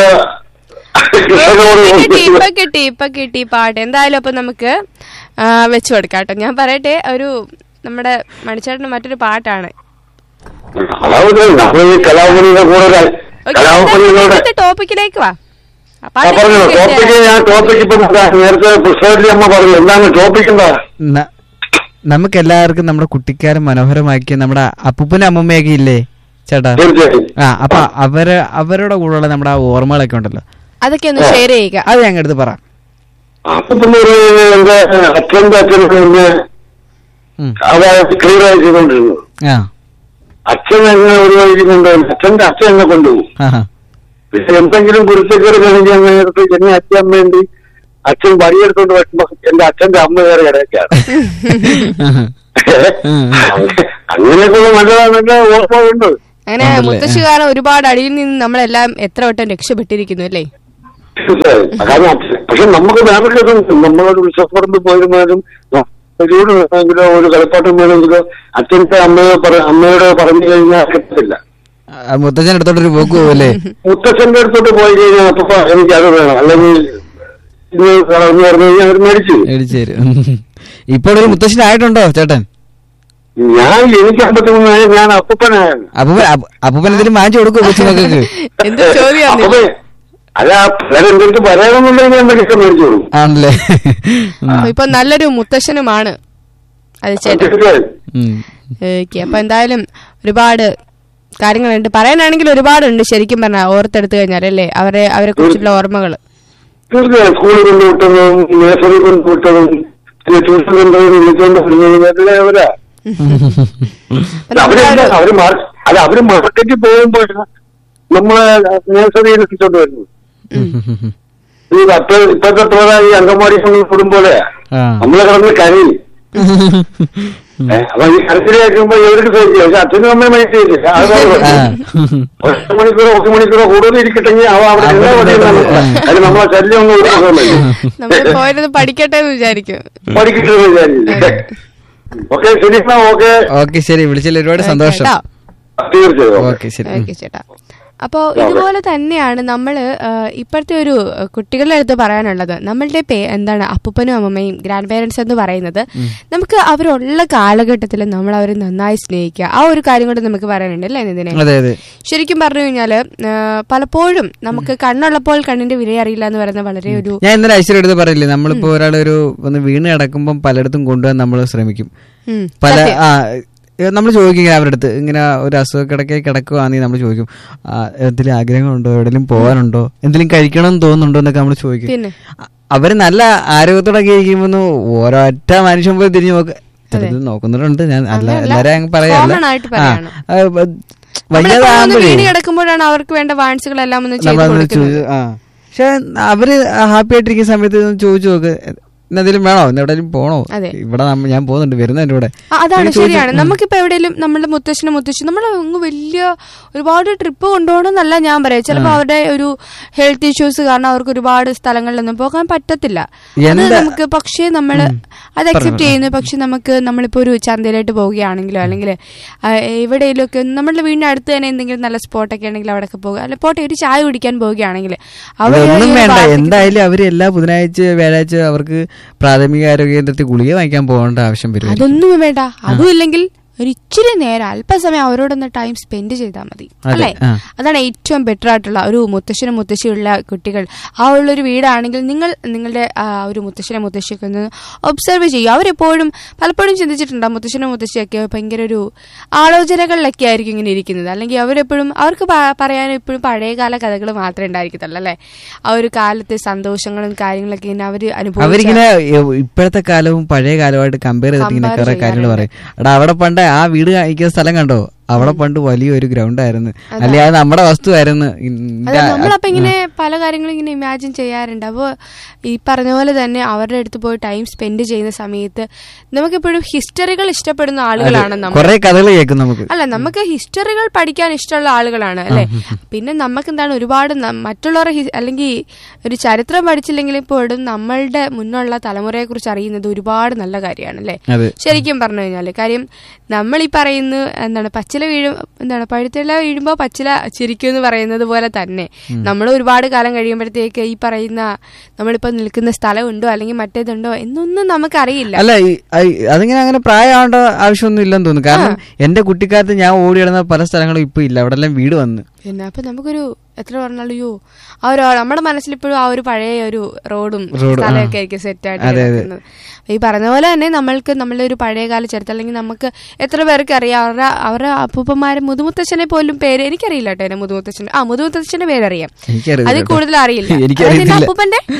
ഇപ്പൊ കിട്ടി ഇപ്പൊ കിട്ടി ഇപ്പൊ കിട്ടി പാട്ട് എന്തായാലും അപ്പൊ നമുക്ക് ആ, വെച്ചു കൊടുക്കാം കേട്ടോ ഞാൻ പറയട്ടെ ഒരു നമ്മുടെ മണിച്ചേട്ടന് മറ്റൊരു പാട്ടാണ് അതായത് നമ്മൾ ഈ കലാമണിയുടെ കൂടെ ഒരു- ഓക്കേ, കലാമണിയുടെ ഇന്നത്തെ ടോപ്പിക്കിലേക്ക് വാ ആ ആ പാട്ട് പറഞ്ഞു കേട്ട് ടോപ്പിക്ക് ഞാൻ ടോപ്പിക്ക് ഇപ്പൊ നേരത്തെ പുസ്തകത്തിൽ അമ്മ പറഞ്ഞു എന്താണ് ടോപ്പിക്ക് എന്താ ന- നമുക്ക് എല്ലാവർക്കും നമ്മുടെ കുട്ടിക്കാലം മനോഹരമാക്കിയ നമ്മുടെ അപ്പൂപ്പനും അമ്മൂമ്മയൊക്കെ ഇല്ലേ ചേട്ടാ തീർച്ചയായും ആ അപ്പൊ അവര് അവരുടെ കൂടെയുള്ള നമ്മുടെ ആ ഓർമ്മകളൊക്കെ ഉണ്ടല്ലോ അതൊക്കെ ഒന്ന് ഷെയർ ചെയ്യുക അത് ഞങ്ങൾ എടുത്ത് പറ അപ്പൊ പിന്നെ ഒരു എന്റെ അച്ഛന്റെ അച്ഛനൊക്കെ എന്നെ ഉം. അതായത് ക്ലിയർ ആയി ചെയ്തോണ്ടിരുന്നത് ആ അച്ഛൻ എന്നെ ഒരു വഴിക്ക് കൊണ്ടുപോകും അച്ഛന്റെ അച്ഛൻ എന്നെ കൊണ്ടുപോകും ആ ആ. പിന്നെ എന്തെങ്കിലും കുരുത്തക്കേട് കഴിഞ്ഞാൽ നേരത്തെ എന്നെ അച്ഛൻ വേണ്ടി അച്ഛൻ വഴിയെടുത്തോണ്ട് വരുമ്പോ എന്റെ അച്ഛന്റെ അമ്മ കയറി ഇടയ്ക്കാണ് അങ്ങനെയൊക്കെയുള്ള നല്ല നല്ല ഓർമ്മകളുണ്ട് അങ്ങനെ മുത്തശ്ശി കാരണം ഒരുപാട് അടിയിൽ നിന്ന് നമ്മളെല്ലാം എത്ര വട്ടം രക്ഷപ്പെട്ടിരിക്കുന്നു അല്ലേ തീർച്ചയായും. കാരണം അച്ഛൻ- പക്ഷെ നമുക്ക് വേറെ കേസുണ്ട് നമ്മളൊരു ഉത്സവപ്പറമ്പ് പോയിരുന്നാലും ചൂട് വേണമെങ്കിലോ ഒരു കളിപ്പാട്ടം വേണമെങ്കിലോ അച്ഛൻ്റെ അമ്മയോ പറ അമ്മയോട് പറഞ്ഞു കഴിഞ്ഞാൽ കിട്ടത്തില്ല ആ, മുത്തച്ഛൻ അടുത്തോട്ടൊരു പോക്ക് പോവല്ലേ മുത്തച്ഛന്റെ അടുത്തോട്ട് പോയി കഴിഞ്ഞാൽ അപ്പൊ എനിക്ക് അത് വേണം അല്ലെങ്കിൽ ഇത് വേണം എന്ന് പറഞ്ഞു കഴിഞ്ഞാൽ അവർ മേടിച്ചു മേടിച്ചു തരും ഇപ്പോൾ ഒരു മുത്തശ്ശനായിട്ടുണ്ടോ ചേട്ടൻ ഞാൻ എനിക്ക് അമ്പത്തിമൂന്നായ ഞാൻ അപ്പനായാണ് അപ്പൂപ്പൻ അപ്പ- അപ്പൂപ്പൻ എന്തെങ്കിലും വാങ്ങിച്ചു കൊടുക്കുമോ കൊച്ചുമക്കൾക്ക് എന്ത് ചോദ്യമാണ് അപ്പൊ അല്ല പിള്ളേർ എന്തെങ്കിലും പറയാമെന്നുണ്ടെങ്കിൽ എന്തൊക്കെ മേടിച്ചു കൊടുക്കും ആണല്ലേ ഉം. അപ്പൊ ഇപ്പൊ നല്ലൊരു മുത്തശ്ശനുമാണ് അത് ചേട്ടൻ തീർച്ചയായും. ഉം. ഓക്കെ അപ്പൊ എന്തായാലും ഒരുപാട് കാര്യങ്ങളുണ്ട് പറയാനാണെങ്കിൽ ഒരുപാടുണ്ട് ശരിക്കും പറഞ്ഞാൽ ഓർത്തെടുത്തു കഴിഞ്ഞാൽ അല്ലേ അവരെ അവരെ കുറിച്ചുള്ള ഓർമ്മകൾ തീർച്ചയായും സ്കൂളിൽ കൊണ്ടുവിട്ടതും നേഴ്സറി കൊണ്ടുവിട്ടതും പിന്നെ ട്യൂഷൻ കൊണ്ടുപോയി വിളിച്ചുകൊണ്ട് വരുന്നതും എല്ലാം അവരാ അവര് അവര് മാർ- അല്ല അവര് മാർക്കറ്റിൽ പോകുമ്പോൾ നമ്മളെ നേഴ്സറിയിൽ എത്തിച്ചോണ്ട് വരുന്നത് ഈ അപ്പൊ ഇപ്പോഴത്തെ പിള്ളേർ ഈ അംഗൻവാടി കൂടും പോലെ ആ. നമ്മളെ കിടന്ന് കരയും ഏ, അപ്പൊ ഈ കരച്ചിൽ കേൾക്കുമ്പോ ഇവർക്ക് സഹിക്കും പക്ഷെ അച്ഛനും അമ്മയും മനസ്സിലായില്ല അത് വേറെ ആ. കാര്യം. ഒറ്റ മണിക്കൂറോ ഒരു മണിക്കൂറോ കൂടുതൽ ഇരിക്കട്ടെങ്കിൽ അവ അവിടെ എല്ലാ വഴിയും നടക്കും. അതിന് നമ്മളെ ശല്യം ഒന്നും ഒരു പ്രശ്നമില്ല നമ്മൾ പോയത് പഠിക്കട്ടെ എന്ന് വിചാരിക്കും പഠിക്കിട്ടെന്ന് വിചാരിച്ചില്ല ഓക്കെ ശരി എന്നാ ഓക്കെ ഓക്കെ ശരി വിളിച്ചതിൽ ഒരുപാട് സന്തോഷം കേട്ടോ? തീർച്ചയായും ഓക്കെ ശരി ഉം. ഓക്കെ ചേട്ടാ അപ്പോൾ ഇതുപോലെ തന്നെയാണ് നമ്മൾ ഇപ്പോഴത്തെ ഒരു അഹ്, കുട്ടികളുടെ അടുത്ത് പറയാനുള്ളത് നമ്മളുടെ പേ എന്താണ് അപ്പൂപ്പനും അമ്മമ്മയും ഗ്രാൻഡ് പേരൻസ് എന്ന് പറയുന്നത് നമുക്ക് അവരുള്ള കാലഘട്ടത്തിൽ നമ്മൾ അവരെ നന്നായി സ്നേഹിക്കുക ആ ഒരു കാര്യം കൊണ്ട് നമുക്ക് പറയാനുണ്ട് അല്ലേ ഇതിനെ അതെ അതെ ശരിക്കും പറഞ്ഞു കഴിഞ്ഞാല് ആ, പലപ്പോഴും നമുക്ക് കണ്ണുള്ളപ്പോൾ കണ്ണിന്റെ വില അറിയില്ല എന്ന് പറയുന്ന വളരെ ഒരു ഞാൻ ഇന്നലെ ഐശ്വര്യ എടുത്ത് പറയില്ലേ നമ്മളിപ്പോ ഒരാളൊരു ഒന്ന് വീണ് കിടക്കുമ്പം പലയിടത്തും കൊണ്ടുപോകാൻ നമ്മൾ ശ്രമിക്കും ഉം, പല സത്യം. ആ നമ്മൾ ചോദിക്കും ഇങ്ങനെ അവരുടെ അടുത്ത് ഇങ്ങനെ ഒരു അസുഖ കിടക്കെ കിടക്കുവാണെങ്കിൽ നമ്മൾ ചോദിക്കും ആ, എന്തെങ്കിലും ആഗ്രഹങ്ങളുണ്ടോ എവിടെയെങ്കിലും പോകാനുണ്ടോ എന്തെങ്കിലും കഴിക്കണമെന്ന് തോന്നുന്നുണ്ടോ എന്നൊക്കെ നമ്മൾ ചോദിക്കും പിന്നെ അ- അവര് നല്ല ആരോഗ്യത്തോടൊക്കെ ഇരിക്കുമ്പോ ഒരൊറ്റ മനുഷ്യൻ പോയി തിരിഞ്ഞു നോക്ക് ചിലത് നോക്കുന്നുണ്ട് ഞാൻ അല്ല അങ്ങനെയല്ല. എല്ലാരും അങ്ങ് പറയല്ല Common ആയിട്ട് പറയാണ്. ആ, ആ, ബ- നമ്മളിപ്പോ ഒന്ന് വയ്യാതാകുമ്പോഴേ വീണ് കിടക്കുമ്പോഴാണ് അവർക്ക് വേണ്ട വാൻസുകളെല്ലാം ഒന്ന് ചെയ്ത് നമ്മളതൊന്ന് കൊടുക്കുന്നത് ചോദിച്ചു- ആ പക്ഷെ അവര് ഹാപ്പി ആയിട്ടിരിക്കുന്ന സമയത്ത് ഒന്ന് ചോദിച്ചു നോക്ക് ഇന്ന് എന്തെങ്കിലും വേണോ ഇന്ന് എവിടെയെങ്കിലും പോണോ അതെ. ഇവിടെ നമ്മ- ഞാൻ പോകുന്നുണ്ട് വരുന്ന എന്റെ കൂടെ ആ, അതാണ് ഇങ്ങനെ ചോദിച്ചു- ശരിയാണ് നമുക്കിപ്പോ എവിടെയെങ്കിലും നമ്മുടെ മുത്തശ്ശനും മുത്തശ്ശി നമ്മൾ അങ്ങ് വലിയ ഒരുപാട് ട്രിപ്പ് കൊണ്ടുപോകണമെന്നല്ല ഞാൻ പറയാം ചിലപ്പോൾ അവരുടെ ഒരു ഹെൽത്ത് ഇഷ്യൂസ് കാരണം അവർക്ക് ഒരുപാട് സ്ഥലങ്ങളിലൊന്നും പോകാൻ പറ്റത്തില്ല അത് എന്താ- നമുക്ക് പക്ഷേ നമ്മൾ അത് അക്സെപ്റ്റ് ചെയ്യുന്നു പക്ഷെ നമുക്ക് നമ്മളിപ്പോ ഒരു ചന്തയിലായിട്ട് പോവുകയാണെങ്കിലോ അല്ലെങ്കിൽ എവിടെയെങ്കിലും ഒക്കെ നമ്മളുടെ വീടിന്റെ അടുത്ത് തന്നെ എന്തെങ്കിലും നല്ല സ്പോട്ടൊക്കെ ആണെങ്കിൽ അവിടെയൊക്കെ പോകുക അല്ലെ പോട്ടെ ഒരു ചായ കുടിക്കാൻ പോവുകയാണെങ്കിൽ അവിടെ ഒന്നും ഈ ഒരു വേണ്ട ഭാഗത്തേക്ക് എന്തായാലും അവര് എല്ലാ ബുധനാഴ്ച വ്യാഴാഴ്ച അവർക്ക് പ്രാഥമിക ആരോഗ്യ കേന്ദ്രത്തിൽ ഗുളിക വാങ്ങിക്കാൻ പോകേണ്ട ആവശ്യം വരും അതൊന്നും വേണ്ട അതും ഇല്ലെങ്കിൽ ഒരു ഇച്ചിരി നേരം അല്പസമയം അവരോടൊന്ന് ടൈം സ്പെൻഡ് ചെയ്താൽ മതി അതെ, അല്ലേ ആ. അതാണ് ഏറ്റവും ബെറ്റർ ആയിട്ടുള്ള ഒരു മുത്തശ്ശനും മുത്തശ്ശിയുള്ള കുട്ടികൾ ആ ഉള്ളൊരു വീടാണെങ്കിൽ നിങ്ങൾ നിങ്ങളുടെ ആ ഒരു മുത്തശ്ശനെ മുത്തശ്ശിയൊക്കെ ഒന്ന് ഒബ്സർവ് ചെയ്യുക അവരെപ്പോഴും പലപ്പോഴും ചിന്തിച്ചിട്ടുണ്ട് മുത്തശ്ശനും മുത്തശ്ശിയൊക്കെ ഭയങ്കര ഒരു ആലോചനകളിലൊക്കെ ആയിരിക്കും ഇങ്ങനെ ഇരിക്കുന്നത് അല്ലെങ്കിൽ അവരെപ്പോഴും അവർക്ക് പ- പറയാൻ എപ്പോഴും പഴയകാല കഥകൾ മാത്രമേ ഉണ്ടായിരിക്കത്തുള്ളൂ അല്ലേ ആ ഒരു കാലത്തെ സന്തോഷങ്ങളും കാര്യങ്ങളൊക്കെ ഇങ്ങനെ അവർ അനുഭവിച്ച അവരിങ്ങനെ എ- ഇപ്പോഴത്തെ കാലവും പഴയ കാലവുമായിട്ട് കമ്പയർ ചെയ്തിട്ട് ഇങ്ങനെ Compare കുറെ കാര്യങ്ങൾ പറയും എടാ അവിടെ പണ്ട് ആ വീട് കഴിക്കുന്ന സ്ഥലം കണ്ടോ അവിടെ പണ്ട് വലിയൊരു ഗ്രൗണ്ട് ആയിരുന്നു അല്ലെ അത് നമ്മുടെ വസ്തുവായിരുന്നു അതെ നമ്മളപ്പോ ഇങ്ങനെ പല കാര്യങ്ങളും ഇങ്ങനെ ഇമാജിൻ ചെയ്യാറുണ്ട് അപ്പോൾ ഈ പറഞ്ഞ പോലെ തന്നെ അവരുടെ അടുത്ത് പോയി ടൈം സ്പെൻഡ് ചെയ്യുന്ന സമയത്ത് നമുക്കെപ്പോഴും ഹിസ്റ്ററികൾ ഇഷ്ടപ്പെടുന്ന ആളുകളാണ് നമ്മൾ കുറെ കഥകൾ കേൾക്കും നമുക്ക് അല്ല നമുക്ക് ഹിസ്റ്ററികൾ പഠിക്കാൻ ഇഷ്ടമുള്ള ആളുകളാണ് അല്ലെ പിന്നെ നമുക്ക് എന്താണ് ഒരുപാട് ന- മറ്റുള്ളവരുടെ ഹി- അല്ലെങ്കിൽ ഒരു ചരിത്രം പഠിച്ചില്ലെങ്കിൽ ഇപ്പോഴും നമ്മളുടെ മുന്നുള്ള തലമുറയെ കുറിച്ച് അറിയുന്നത് ഒരുപാട് നല്ല കാര്യമാണ് അല്ലെ അതെ ശരിക്കും പറഞ്ഞു കഴിഞ്ഞാല് കാര്യം നമ്മൾ ഈ പറയുന്ന എന്താണ് പച്ചില വീഴും എന്താണ് പഴുത്തില വീഴുമ്പോ പച്ചില ചിരിക്കും എന്ന് പറയുന്നത് പോലെ തന്നെ നമ്മൾ ഒരുപാട് കാലം കഴിയുമ്പോഴത്തേക്ക് ഈ പറയുന്ന നമ്മളിപ്പോ നിൽക്കുന്ന സ്ഥലമുണ്ടോ അല്ലെങ്കിൽ മറ്റേതുണ്ടോ എന്നൊന്നും നമുക്കറിയില്ല അല്ല ഈ- ഐ- അതിങ്ങനെ അങ്ങനെ പ്രായമാവേണ്ട ആവശ്യമൊന്നും ഇല്ലെന്ന് തോന്നുന്നു കാരണം എന്റെ കുട്ടിക്കാലത്ത് ഞാൻ ഓടി നടന്ന പല സ്ഥലങ്ങളും ഇപ്പൊ ഇല്ല അവിടെ എല്ലാം വീട് വന്ന് പിന്നെ അപ്പൊ നമുക്കൊരു എത്ര പറഞ്ഞാലും അയ്യോ ആ ഒരു നമ്മുടെ മനസ്സിൽ ഇപ്പോഴും ആ ഒരു പഴയ ഒരു റോഡും റോഡ്, ആ. സ്ഥലമൊക്കെ ആയിരിക്കും സെറ്റ് ആയിട്ട് അതെ, അതെ. കിടക്കുന്നത് അപ്പൊ ഈ പറഞ്ഞ പോലെ തന്നെ നമ്മൾക്ക് നമ്മളുടെ ഒരു പഴയകാല ചരിത്രം അല്ലെങ്കിൽ നമുക്ക് എത്ര പേർക്ക് അറിയാം അവരുടെ അവരുടെ അപ്പൂപ്പന്മാരെ മുതുമുത്തച്ഛനെ പോലും പേര് എനിക്കറിയില്ല കേട്ടോ എന്റെ മുതുമുത്തച്ഛൻ ആ മുതുമുത്തച്ഛന്റെ പേരറിയാം എനിക്കറിയില്ല അതിൽ കേട്ടോ. കൂടുതൽ അറിയില്ല എനിക്കറിയത്തില്ല. അതായത് എന്റെ അപ്പൂപ്പന്റെ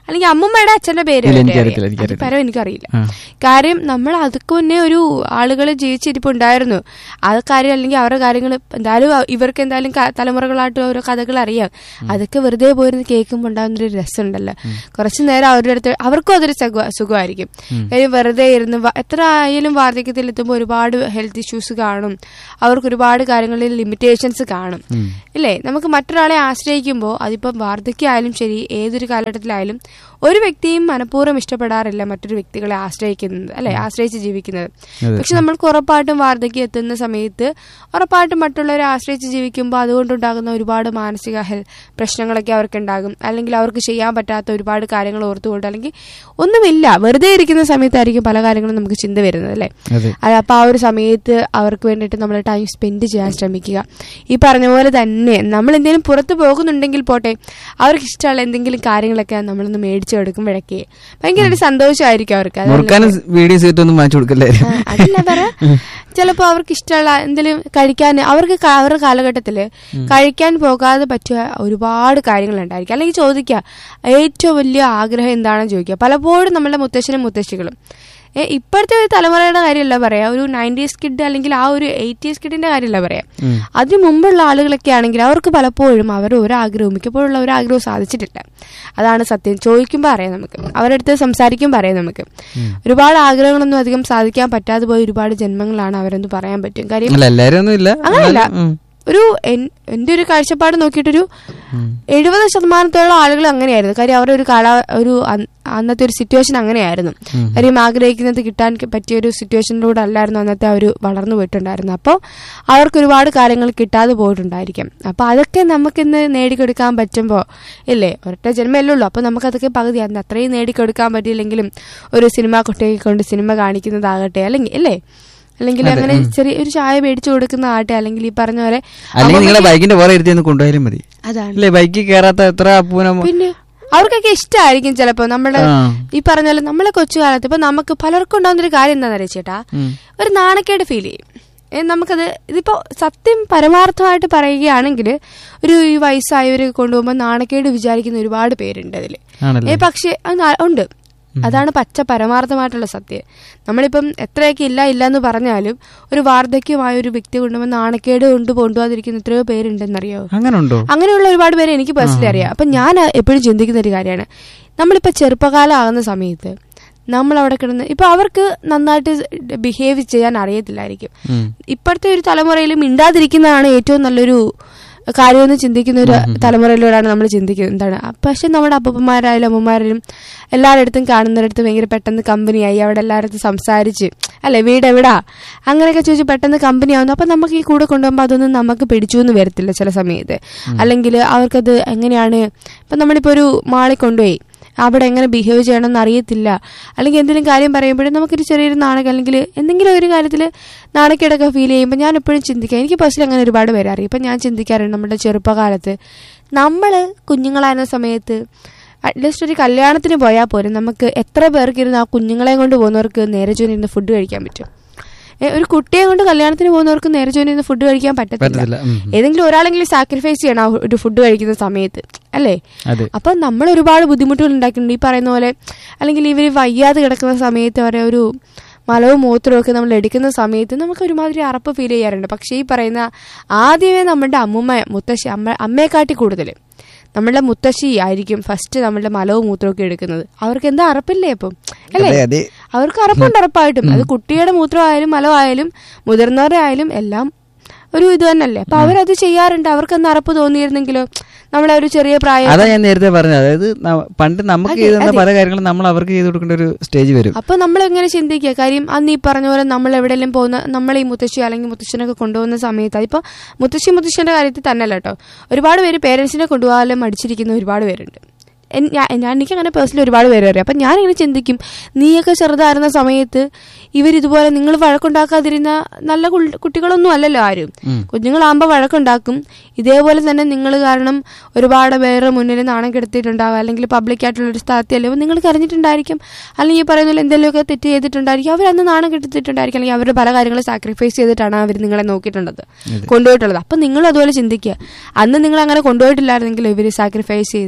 അല്ലെങ്കിൽ അമ്മമ്മയുടെ അച്ഛന്റെ പേര് ഇല്ല, വരെ എനിക്കറിയത്തില്ല, അറിയാം. എനിക്കറിയത്തില്ല. അത് പരം എനിക്കറിയില്ല ആ. കാര്യം നമ്മൾ അതൊക്കെ മുന്നേ ഒരു ആളുകൾ ജീവിച്ചിരിപ്പുണ്ടായിരുന്നു ആ കാര്യം അല്ലെങ്കിൽ അവരുടെ കാര്യങ്ങൾ എന്തായാലും ഇവർക്ക് എന്തായാലും ക- തലമുറകളായിട്ട് ഓരോ കഥകൾ അറിയാം അതൊക്കെ വെറുതെ പോയിരുന്ന് കേൾക്കുമ്പോൾ ഉണ്ടാകുന്നൊരു രസമുണ്ടല്ലോ കുറച്ചു നേരം അവരുടെ അടുത്ത് അവർക്കും അതൊരു സുഖ- സുഖമായിരിക്കും കാര്യം വെറുതെ ഇരുന്ന് വ- എത്ര ആയാലും വാർദ്ധക്യത്തിൽ എത്തുമ്പോൾ ഒരുപാട് ഹെൽത്ത് ഇഷ്യൂസ് കാണും അവർക്ക് ഒരുപാട് കാര്യങ്ങളിൽ ലിമിറ്റേഷൻസ് കാണും ഇല്ലേ നമുക്ക് മറ്റൊരാളെ ആശ്രയിക്കുമ്പോൾ അതിപ്പം വാർദ്ധക്യമായാലും ശരി ഏതൊരു കാലഘട്ടത്തിലായാലും ഒരു വ്യക്തിയും മനഃപൂർവ്വം ഇഷ്ടപ്പെടാറില്ല മറ്റൊരു വ്യക്തികളെ ആശ്രയിക്കുന്നത് അല്ലെ ആശ്രയിച്ച് ജീവിക്കുന്നത് അതെ. പക്ഷെ നമ്മൾക്ക് ഉറപ്പായിട്ടും വാർദ്ധക്യം എത്തുന്ന സമയത്ത് ഉറപ്പായിട്ടും മറ്റുള്ളവരെ ആശ്രയിച്ച് ജീവിക്കുമ്പോൾ അതുകൊണ്ടുണ്ടാകുന്ന ഒരുപാട് മാനസിക ഹെൽ പ്രശ്നങ്ങളൊക്കെ അവർക്ക് ഉണ്ടാകും അല്ലെങ്കിൽ അവർക്ക് ചെയ്യാൻ പറ്റാത്ത ഒരുപാട് കാര്യങ്ങൾ ഓർത്തുകൊണ്ട് അല്ലെങ്കിൽ ഒന്നുമില്ല വെറുതെ ഇരിക്കുന്ന സമയത്തായിരിക്കും പല കാര്യങ്ങളും നമുക്ക് ചിന്ത വരുന്നത് അല്ലേ അതെ അത് അപ്പോൾ ആ ഒരു സമയത്ത് അവർക്ക് വേണ്ടിയിട്ട് നമ്മൾ ടൈം സ്പെൻഡ് ചെയ്യാൻ ശ്രമിക്കുക ഈ പറഞ്ഞ പോലെ തന്നെ നമ്മൾ എന്തെങ്കിലും പുറത്ത് പോകുന്നുണ്ടെങ്കിൽ പോട്ടെ അവർക്ക് ഇഷ്ടമുള്ള എന്തെങ്കിലും കാര്യങ്ങളൊക്കെ നമ്മളൊന്ന് മേടിച്ചു കൊടുക്കുമ്പോഴൊക്കെ ഭയങ്കര ഒരു സന്തോഷമായിരിക്കും അവർക്ക് അതല്ല- മുറുക്കാനും വീഡിയോ സീറ്റ് ഒന്നും വാങ്ങിച്ചു കൊടുക്കല്ലേ ആ, അതല്ല പറ ചിലപ്പോൾ അവർക്ക് ഇഷ്ടമുള്ള എന്തെങ്കിലും കഴിക്കാൻ അവർക്ക് ക- അവരുടെ കാലഘട്ടത്തിൽ കഴിക്കാൻ പോകാതെ പറ്റിയ ഒരുപാട് കാര്യങ്ങളുണ്ടായിരിക്കും അല്ലെങ്കിൽ ചോദിക്കുക ഏറ്റവും വലിയ ആഗ്രഹം എന്താണെന്ന് ചോദിക്കുക പലപ്പോഴും നമ്മളുടെ മുത്തശ്ശനും മുത്തശ്ശികളും ഏ, ഇപ്പോഴത്തെ ഒരു തലമുറയുടെ കാര്യമല്ല പറയാ ഒരു നയൻറ്റീസ് കിഡ് അല്ലെങ്കിൽ ആ ഒരു എയ്റ്റീസ് കിഡിന്റെ കാര്യമല്ല പറയാം അതിന് മുമ്പുള്ള ആളുകളൊക്കെ ആണെങ്കിൽ അവർക്ക് പലപ്പോഴും അവർ ഒരാഗ്രഹവും മിക്കപ്പോഴുള്ള ഒരാഗ്രഹവും സാധിച്ചിട്ടില്ല അതാണ് സത്യം ചോദിക്കുമ്പോൾ അറിയാം നമുക്ക് അവരുടെ അടുത്ത് സംസാരിക്കുമ്പോൾ അറിയാം നമുക്ക് ഒരുപാട് ആഗ്രഹങ്ങളൊന്നും അധികം സാധിക്കാൻ പറ്റാതെ പോയ ഒരുപാട് ജന്മങ്ങളാണ് അവരെന്ന് പറയാൻ പറ്റും കാര്യം അല്ല എല്ലാരും ഒന്നും ഇല്ല അങ്ങനെയല്ല എന്നാലും, ഉം. ഒരു എൻ- എന്റെ ഒരു കാഴ്ചപ്പാട് നോക്കിയിട്ടൊരു എഴുപത് ശതമാനത്തോളം ആളുകൾ അങ്ങനെയായിരുന്നു കാര്യം അവരുടെ ഒരു കാല ഒരു അൻ- അന്നത്തെ ഒരു സിറ്റുവേഷൻ അങ്ങനെയായിരുന്നു കാര്യം ആഗ്രഹിക്കുന്നത് കിട്ടാൻ പറ്റിയ ഒരു സിറ്റുവേഷനിലൂടെ അല്ലായിരുന്നു അന്നത്തെ അവർ വളർന്നു പോയിട്ടുണ്ടായിരുന്നു അപ്പോൾ അവർക്ക് ഒരുപാട് കാര്യങ്ങൾ കിട്ടാതെ പോയിട്ടുണ്ടായിരിക്കും അപ്പോൾ അതൊക്കെ നമുക്കിന്ന് നേടിക്കൊടുക്കാൻ പറ്റുമ്പോൾ ഇല്ലേ ഒരൊറ്റ ജന്മമല്ലേ ഉള്ളൂ അപ്പോൾ നമുക്കതൊക്കെ പകുതി അന്ന് അത്രയും നേടിക്കൊടുക്കാൻ പറ്റിയില്ലെങ്കിലും ഒരു സിനിമ കുട്ടിയെ കൊണ്ട് സിനിമ കാണിക്കുന്നതാകട്ടെ അല്ലെങ്കിൽ അല്ലേ അല്ലെങ്കിൽ അങ്ങനെ ചെറിയ ഒരു ചായ മേടിച്ചു കൊടുക്കുന്ന ആട്ടെ അല്ലെങ്കിൽ ഈ പറഞ്ഞ പോലെ അല്ലെങ്കിൽ നിങ്ങളെ ബൈക്കിന്റെ പുറകെ ഇരുത്തി ഒന്ന് കൊണ്ടുപോയാലും മതി അതാണ് അല്ലേ ബൈക്കിൽ കയറാത്ത എത്ര അപ്പൂന പിന്നെ അവർക്കൊക്കെ ഇഷ്ടമായിരിക്കും ചിലപ്പോ നമ്മുടെ ആ. ഈ പറഞ്ഞ പോലെ നമ്മളെ കൊച്ചുകാലത്ത് ഇപ്പൊ നമുക്ക് പലർക്കും ഉണ്ടാകുന്ന ഒരു കാര്യം എന്താണെന്ന് അറിയാം ചേട്ടാ ഒരു നാണക്കേട് ഫീൽ ചെയ്യും ഏ, നമുക്കത് ഇതിപ്പോ സത്യം പരമാർത്ഥമായിട്ട് പറയുകയാണെങ്കിൽ ഒരു ഈ വയസ്സായവരെ കൊണ്ടുപോകുമ്പോൾ നാണക്കേട് വിചാരിക്കുന്ന ഒരുപാട് പേരുണ്ട് അതില് ആണല്ലേ ഏ പക്ഷെ അത് നാ- ഉണ്ട് അതാണ് പച്ച പരമാർത്ഥമായിട്ടുള്ള സത്യം നമ്മളിപ്പം എത്രയൊക്കെ ഇല്ല ഇല്ല എന്ന് പറഞ്ഞാലും ഒരു വാർദ്ധക്യമായ ഒരു വ്യക്തി കൊണ്ടുപോകുമ്പോൾ നാണക്കേട് കൊണ്ട് കൊണ്ടുപോകാതിരിക്കുന്ന എത്രയോ പേരുണ്ടെന്നറിയോ അങ്ങനെ ഉണ്ടോ അങ്ങനെയുള്ള ഒരുപാട് പേരെ എനിക്ക് പേഴ്സണലി അറിയാം അപ്പൊ ഞാൻ എപ്പോഴും ചിന്തിക്കുന്ന ഒരു കാര്യമാണ് നമ്മളിപ്പോ ചെറുപ്പകാലം ആകുന്ന സമയത്ത് നമ്മൾ അവിടെ കിടന്ന് ഇപ്പൊ അവർക്ക് നന്നായിട്ട് ബിഹേവ് ചെയ്യാൻ അറിയത്തില്ലായിരിക്കും ഉം. ഇപ്പോഴത്തെ ഒരു തലമുറയിൽ മിണ്ടാതിരിക്കുന്നതാണ് ഏറ്റവും നല്ലൊരു കാര്യമെന്ന് ചിന്തിക്കുന്ന ഒരു തലമുറയിലൂടെയാണ് നമ്മൾ ചിന്തിക്കുന്നത് എന്താണ് പക്ഷെ നമ്മുടെ അപ്പന്മാരായാലും അമ്മമാരായാലും എല്ലാവരുടെ അടുത്തും കാണുന്നവരടുത്ത് ഭയങ്കര പെട്ടെന്ന് കമ്പനിയായി അവിടെ എല്ലാവരുടെ സംസാരിച്ച് അല്ലെ വീട് എവിടാ അങ്ങനെയൊക്കെ ചോദിച്ച് പെട്ടെന്ന് കമ്പനി ആവുന്നു അപ്പൊ നമുക്ക് ഈ കൂടെ കൊണ്ടുപോകുമ്പോൾ അതൊന്നും നമുക്ക് പിടിച്ചു എന്ന് വരത്തില്ല ചില സമയത്ത് അല്ലെങ്കിൽ അവർക്കത് എങ്ങനെയാണ് ഇപ്പൊ നമ്മളിപ്പോ ഒരു മാളിൽ കൊണ്ടുപോയി അവിടെ എങ്ങനെ ബിഹേവ് ചെയ്യണമെന്ന് അറിയത്തില്ല അല്ലെങ്കിൽ എന്തെങ്കിലും കാര്യം പറയുമ്പോഴും നമുക്കൊരു ചെറിയൊരു നാണകം അല്ലെങ്കിൽ എന്തെങ്കിലും ഒരു കാര്യത്തിൽ നാണക്കേടൊക്കെ ഫീൽ ചെയ്യുമ്പോൾ ഞാൻ എപ്പോഴും ചിന്തിക്കാം എനിക്ക് പേഴ്സണലി അങ്ങനെ ഒരുപാട് പേര് അറിയാം ഇപ്പം ഞാൻ ചിന്തിക്കാറുണ്ട് നമ്മുടെ ചെറുപ്പകാലത്ത് നമ്മൾ കുഞ്ഞുങ്ങളായിരുന്ന സമയത്ത് അറ്റ്ലീസ്റ്റ് ഒരു കല്യാണത്തിന് പോയാൽ പോലും നമുക്ക് എത്ര പേർക്ക് ഇരുന്ന് ആ കുഞ്ഞുങ്ങളെ കൊണ്ട് പോകുന്നവർക്ക് നേരെ ചോദിച്ചിരുന്ന് ഫുഡ് കഴിക്കാൻ പറ്റും ഏ, ഒരു കുട്ടിയെ കൊണ്ട് കല്യാണത്തിന് പോകുന്നവർക്ക് നേരെ ചോദിച്ചിരുന്ന് ഫുഡ് കഴിക്കാൻ പറ്റത്തില്ല പറ്റത്തില്ല ഉം, ഉം. ഏതെങ്കിലും ഒരാളെങ്കിലും സാക്രിഫൈസ് ചെയ്യണം ആ ഒരു ഫുഡ് കഴിക്കുന്ന സമയത്ത് അല്ലേ അതെ അപ്പം നമ്മൾ ഒരുപാട് ബുദ്ധിമുട്ടുകൾ ഉണ്ടാക്കിയിട്ടുണ്ട് ഈ പറയുന്ന പോലെ അല്ലെങ്കിൽ ഇവർ വയ്യാതെ കിടക്കുന്ന സമയത്ത് അവരെ ഒരു മലവും മൂത്രവും ഒക്കെ നമ്മൾ എടുക്കുന്ന സമയത്ത് നമുക്ക് ഒരുമാതിരി അറപ്പ് ഫീൽ ചെയ്യാറുണ്ട് പക്ഷേ ഈ പറയുന്ന ആദ്യമേ നമ്മുടെ അമ്മുമ്മ മുത്തശ്ശി അമ്മ അമ്മയെക്കാട്ടി കൂടുതൽ നമ്മളുടെ മുത്തശ്ശി ആയിരിക്കും ഫസ്റ്റ് നമ്മളുടെ മലവും മൂത്രവും ഒക്കെ എടുക്കുന്നത് അവർക്ക് എന്താ അറപ്പില്ലേ അപ്പം അല്ലേ അതെ അതെ അവർക്ക് അറപ്പുണ്ട് ഉറപ്പായിട്ടും അത് കുട്ടിയുടെ മൂത്രമായാലും മലമായാലും മുതിർന്നവരുടെ ആയാലും എല്ലാം ഒരു ഇത് തന്നെയല്ലേ അപ്പൊ അവരത് ചെയ്യാറുണ്ട് അവർക്ക് അന്ന് അറപ്പ് തോന്നിയിരുന്നെങ്കിലോ നമ്മളെ ഒരു ചെറിയ പ്രായം അതാ ഞാൻ നേരത്തെ പറഞ്ഞത് അതായത് ന- പണ്ട് നമുക്ക് ചെയ്തു തന്ന പല കാര്യങ്ങളും നമ്മൾ അവർക്ക് ചെയ്തു കൊടുക്കേണ്ട ഒരു സ്റ്റേജ് വരും അപ്പൊ നമ്മൾ എങ്ങനെ ചിന്തിക്കുക കാര്യം അന്ന് ഈ പറഞ്ഞ പോലെ നമ്മൾ എവിടെയെങ്കിലും പോകുന്ന നമ്മൾ ഈ മുത്തശ്ശി അല്ലെങ്കിൽ മുത്തശ്ശനൊക്കെ കൊണ്ടുപോകുന്ന സമയത്ത് അതിപ്പോ മുത്തശ്ശി മുത്തശ്ശന്റെ കാര്യത്തിൽ തന്നെയല്ല കേട്ടോ ഒരുപാട് പേര് പേരൻസിനെ കൊണ്ടുപോകാനും മടിച്ചിരിക്കുന്ന ഒരുപാട് പേരുണ്ട് എൻ- ഞാൻ ഞാൻ- എനിക്ക് അങ്ങനെ പേഴ്സണലി ഒരുപാട് പേര് അറിയാം അപ്പം ഞാനിങ്ങനെ ചിന്തിക്കും നീയൊക്കെ ചെറുതായിരുന്ന സമയത്ത് ഇവരിതുപോലെ നിങ്ങൾ വഴക്കുണ്ടാക്കാതിരുന്ന നല്ല കുൾ- കുട്ടികളൊന്നും അല്ലല്ലോ ആരും കുഞ്ഞുങ്ങളാകുമ്പോൾ വഴക്കുണ്ടാക്കും ഇതേപോലെ തന്നെ നിങ്ങൾ കാരണം ഒരുപാട് പേരുടെ മുന്നിൽ നാണം കെടുത്തിട്ടുണ്ടാവും അല്ലെങ്കിൽ പബ്ലിക് ആയിട്ടുള്ള ഒരു സ്ഥലത്ത് അല്ലെങ്കിൽ നിങ്ങൾ കരഞ്ഞിട്ടുണ്ടായിരിക്കും അല്ലെങ്കിൽ ഈ പറയുന്ന പോലെ എന്തെങ്കിലുമൊക്കെ തെറ്റ് ചെയ്തിട്ടുണ്ടായിരിക്കും അവരന്ന് നാണം കെടുത്തിട്ടുണ്ടായിരിക്കും അല്ലെങ്കിൽ അവരുടെ പല കാര്യങ്ങളും സാക്രിഫൈസ് ചെയ്തിട്ടാണ് അവർ നിങ്ങളെ നോക്കിയിട്ടുള്ളത് കൊണ്ടുപോയിട്ടുള്ളത് അപ്പം നിങ്ങളും അതുപോലെ ചിന്തിക്കുക അന്ന് നിങ്ങൾ അങ്ങനെ കൊണ്ടുപോയിട്ടില്ലായിരുന്നെങ്കിൽ ഇവർ സാക്രിഫൈസ് ചെയ്ത്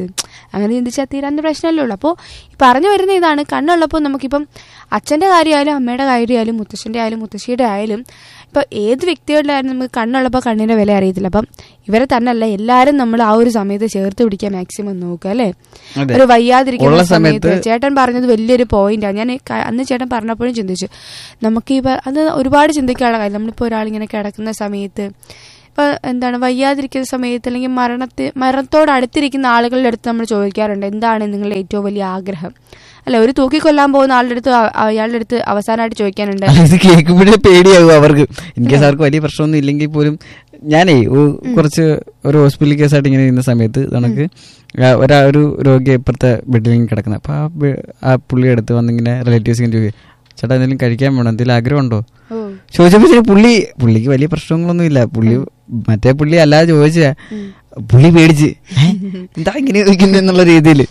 അങ്ങനെ ചിന്തിച്ചാൽ തീരാവുന്ന പ്രശ്നമല്ലേ ഉള്ളൂ അപ്പോൾ ഈ പറഞ്ഞു വരുന്ന ഇതാണ് കണ്ണുള്ളപ്പോൾ നമുക്കിപ്പം അച്ഛൻ്റെ കാര്യമായാലും അമ്മയുടെ കാര്യമായാലും മുത്തശ്ശൻ്റെ ആയാലും മുത്തശ്ശിയുടെ ആയാലും ഇപ്പം ഏത് വ്യക്തികളുടെ ആയാലും നമുക്ക് കണ്ണുള്ളപ്പോൾ കണ്ണിൻ്റെ വില അറിയത്തില്ല അപ്പം ഇവരെ തന്നെയല്ല എല്ലാവരും നമ്മൾ ആ ഒരു സമയത്ത് ചേർത്ത് പിടിക്കാൻ മാക്സിമം നോക്കുക അല്ലേ അതെ. ഒരു വയ്യാതിരിക്കുന്ന ഉള്ള സമയത്ത് സമയത്ത് ചേട്ടൻ പറഞ്ഞത് വലിയൊരു പോയിന്റാണ് ഞാൻ ക- അന്ന് ചേട്ടൻ പറഞ്ഞപ്പോഴും ചിന്തിച്ചു നമുക്ക് ഈ പ- അത് ഒരുപാട് ചിന്തിക്കാനുള്ള കാര്യം നമ്മളിപ്പോൾ ഒരാളിങ്ങനെ കിടക്കുന്ന സമയത്ത് ഇപ്പൊ എന്താണ് വയ്യാതിരിക്കുന്ന സമയത്ത് അല്ലെങ്കിൽ മരണത്തെ മരണത്തോട് അടുത്തിരിക്കുന്ന ആളുകളുടെ അടുത്ത് നമ്മൾ ചോദിക്കാറുണ്ട് എന്താണ് നിങ്ങളുടെ ഏറ്റവും വലിയ ആഗ്രഹം അല്ല ഒരു തൂക്കിക്കൊല്ലാൻ പോകുന്ന ആളുടെ അടുത്ത് അ- അയാളുടെ അടുത്ത് അവസാനമായിട്ട് ചോദിക്കാനുണ്ട് അല്ല, ഇത് കേൾക്കുമ്പോഴേ പേടിയാകും അവർക്ക് ഇൻ കേസ് അവർക്ക് വലിയ പ്രശ്നമൊന്നും ഇല്ലെങ്കിൽ പോലും ഞാനേ ഒ- കുറച്ച് ഒരു ഹോസ്പിറ്റൽ കേസായിട്ട് ഇങ്ങനെ ഇരുന്ന സമയത്ത് നമുക്ക് ആ ഒരാ ഒരു രോഗി ഇപ്പുറത്തെ ബെഡിൽ കിടക്കുന്നത് അപ്പൊ ആ ബെ- ആ പുള്ളി അടുത്ത് വന്നിങ്ങനെ റിലേറ്റീവ്സ് ഇങ്ങനെ ചോദിക്കും ചേട്ടാ എന്തെങ്കിലും കഴിക്കാൻ വേണം എന്തെങ്കിലും ആഗ്രഹമുണ്ടോ ഓ ചോദിച്ചപ്പോ പുള്ളി പുള്ളിക്ക് വലിയ പ്രശ്നങ്ങളൊന്നും ഇല്ല പുള്ളി മറ്റേ പുള്ളി അല്ലാതെ ചോദിച്ചാ പുള്ളി പേടിച്ച് "ഏ? എന്താ ഇങ്ങനെ ചോദിക്കുന്നത് എന്നുള്ള രീതിയിൽ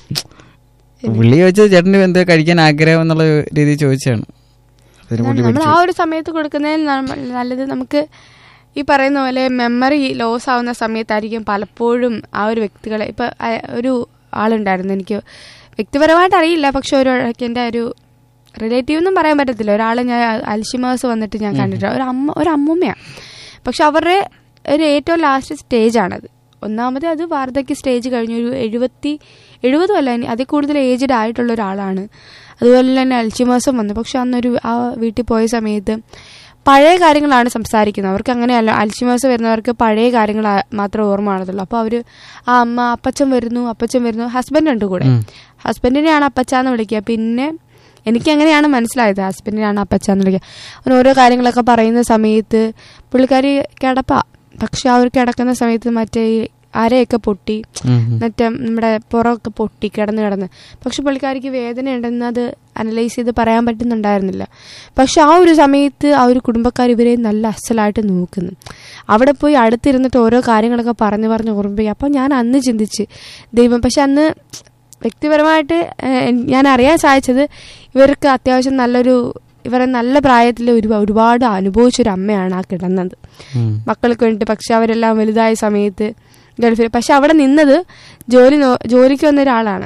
പുള്ളി ചോദിച്ചത് ചേട്ടന് എന്താ കഴിക്കാൻ ആഗ്രഹം എന്നുള്ള രീതിയിൽ ചോദിച്ചാണ് അതിന് പുള്ളി നമ്മൾ ആ പേടിച്ചു ഒരു സമയത്ത് കൊടുക്കുന്നതിൽ നമ്മ- നല്ലത് നമുക്ക് ഈ പറയുന്ന പോലെ മെമ്മറി ലോസ് ആവുന്ന സമയത്തായിരിക്കും പലപ്പോഴും ആ ഒരു വ്യക്തികളെ ഇപ്പൊ അയ- ഒരു ആളുണ്ടായിരുന്നു എനിക്ക് വ്യക്തിപരമായിട്ട് അറിയില്ല പക്ഷെ ഒരു ഇടയ്ക്ക് എൻ്റെ ഒരു റിലേറ്റീവ് ഒന്നും പറയാൻ പറ്റത്തില്ല ഒരാളെ ഞാൻ അൽഷിമേഴ്സ് വന്നിട്ട് ഞാൻ കണ്ടിട്ടുണ്ട് ഒരു അമ്മ ഒരു അമ്മൂമ്മയാണ് പക്ഷെ അവരുടെ ഒരു ഏറ്റവും ലാസ്റ്റ് സ്റ്റേജാണത് ഒന്നാമത് അത് വാർദ്ധക്യ സ്റ്റേജ് കഴിഞ്ഞ് ഒരു എഴുപത്തി എഴുപതും അല്ല ഇനി അതിൽ കൂടുതൽ ഏജ്ഡ് ആയിട്ടുള്ള ഒരാളാണ് അതുപോലെ തന്നെ അൽഷിമേഴ്സും വന്നു പക്ഷെ അന്നൊരു ആ വീട്ടിൽ പോയ സമയത്ത് പഴയ കാര്യങ്ങളാണ് സംസാരിക്കുന്നത് അവർക്ക് അങ്ങനെയല്ല അൽഷിമേഴ്സ് വരുന്നവർക്ക് പഴയ കാര്യങ്ങൾ ആ- മാത്രമേ ഓർമ്മ കാണത്തുള്ളൂ അപ്പോൾ അവർ ആ അമ്മ അപ്പച്ചൻ വരുന്നു അപ്പച്ചൻ വരുന്നു ഹസ്ബൻഡ് ഉണ്ട് കൂടെ ഹസ്ബൻഡിനെയാണ് അപ്പച്ച എന്ന് വിളിക്കുക പിന്നെ എനിക്ക് എങ്ങനെയാണ് മനസ്സിലായത് ഹസ്ബൻഡിനാണ് അപ്പച്ച എന്ന് വിളിക്കുക അവൻ ഓരോ കാര്യങ്ങളൊക്കെ പറയുന്ന സമയത്ത് പുള്ളിക്കാരി കിടപ്പ പക്ഷെ അവർ കിടക്കുന്ന സമയത്ത് മറ്റേ ഈ അരയൊക്കെ പൊട്ടി മറ്റേ നമ്മുടെ പുറമൊക്കെ പൊട്ടി കിടന്ന് കിടന്ന് പക്ഷെ പുള്ളിക്കാരിക്ക് വേദന ഉണ്ടെന്ന് അത് അനലൈസ് ചെയ്ത് പറയാൻ പറ്റുന്നുണ്ടായിരുന്നില്ല പക്ഷെ ആ ഒരു സമയത്ത് ആ ഒരു കുടുംബക്കാർ ഇവരെ നല്ല അസലായിട്ട് നോക്കുന്നു അവിടെ പോയി അടുത്തിരുന്നിട്ട് ഓരോ കാര്യങ്ങളൊക്കെ പറഞ്ഞു പറഞ്ഞ് ഓർമ്മിപ്പിക്കുക അപ്പം ഞാൻ അന്ന് ചിന്തിച്ച് ദൈവം പക്ഷെ അന്ന് വ്യക്തിപരമായിട്ട് ഏഹ്, ഞാൻ അറിയാൻ സാധിച്ചത് ഇവർക്ക് അത്യാവശ്യം നല്ലൊരു ഇവരെ നല്ല പ്രായത്തിൽ ഒരു ഒരുപാട് അനുഭവിച്ചൊരു അമ്മയാണ് ആ കിടന്നത് മക്കൾക്ക് വേണ്ടിയിട്ട് പക്ഷെ അവരെല്ലാം വലുതായ സമയത്ത് ഗൾഫിൽ പക്ഷെ അവിടെ നിന്നത് ജോലി നോ- ജോലിക്ക് വന്ന ഒരാളാണ്